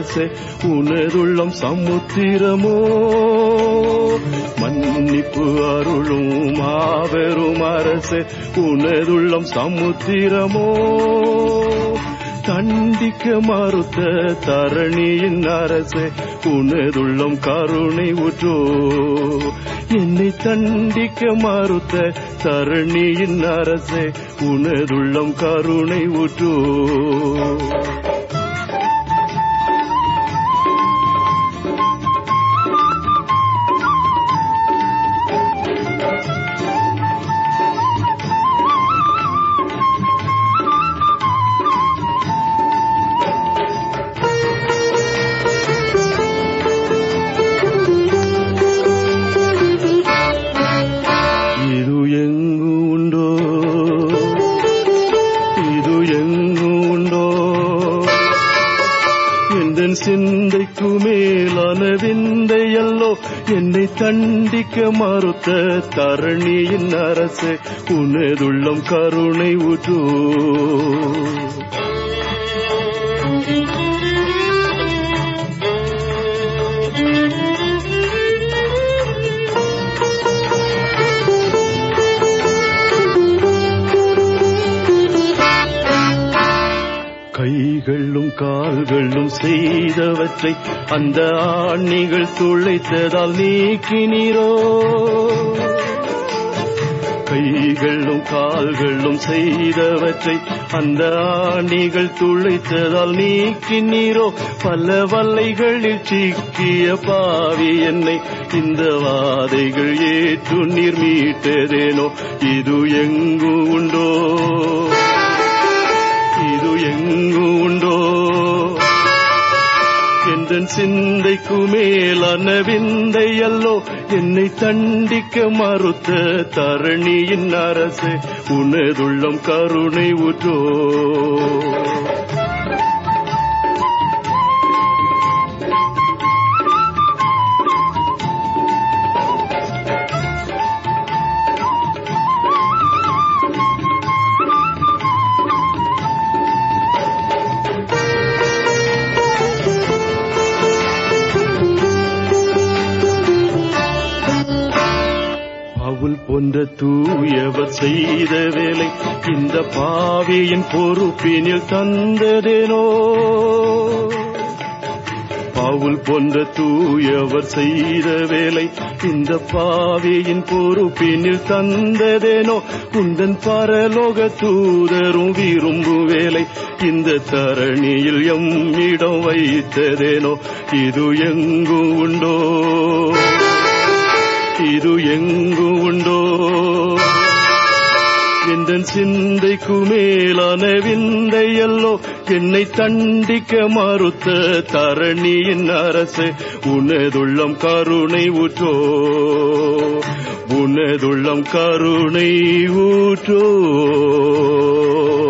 அரசே உனதுள்ளம் சமுத்திரமோ மன்னிப்பு அருளும் மாபெரும் அரசே உனதுள்ளம் சமுத்திரமோ தண்டிக்க மறுத்த தரணியின் அரசே உனதுள்ளம் கருணை ஊற்றோ என்னை தண்டிக்க மறுத்த தரணியின் அரசே உனதுள்ளம் கருணை ஊற்றோ இது எங்கு உண்டோ இது எங்கு உண்டோ எந்தன் சிந்தைக்கு மேலான விந்தையல்லோ என்னை தண்டிக்க மறுத்த தரணியின் அரசே உனதுள்ளம் கருணை ஊற்றோ கைகளும் கால்களும் செய்தவற்றை அந்த ஆணிகள் துளைத்ததால் நீக்கினீரோ கைகளும் கால்களும் செய்தவற்றை அந்த ஆணிகள் துளைத்ததால் நீக்கினீரோ பல வல்லைகளில் சிக்கிய பாவி என்னை இந்த வாதைகள் ஏற்று நீர் மீட்டதேனோ இது எங்கு உண்டோ இது எங்கு உண்டோ எந்தன் சிந்தைக்கு மேலான விந்தை அல்லோ என்னை தண்டிக்க மறுத்த தரணியின் அரசே உனதுள்ளம் கருணை ஊற்றோ பவுல் போன்ற தூயவர் செய்த வேலை இந்த பாவியின் பொறுப்பினில் தந்ததேனோ பவுல் போன்ற தூயவர் செய்த வேலை இந்த பாவியின் பொறுப்பினில் தந்ததேனோ உந்தன் பரலோக தூதரும் விரும்பும் வேலை இந்த தரணியில் எம்மிடம் வைத்ததேனோ இது எங்கு உண்டோ இது எங்கு உண்டோ எந்தன் சிந்தைக்கு மேலான விந்தை அல்லோ என்னை தண்டிக்க மறுத்த தரணியின் அரசே உனதுள்ளம் கருணை ஊற்றோ உனதுள்ளம் கருணை ஊற்றோ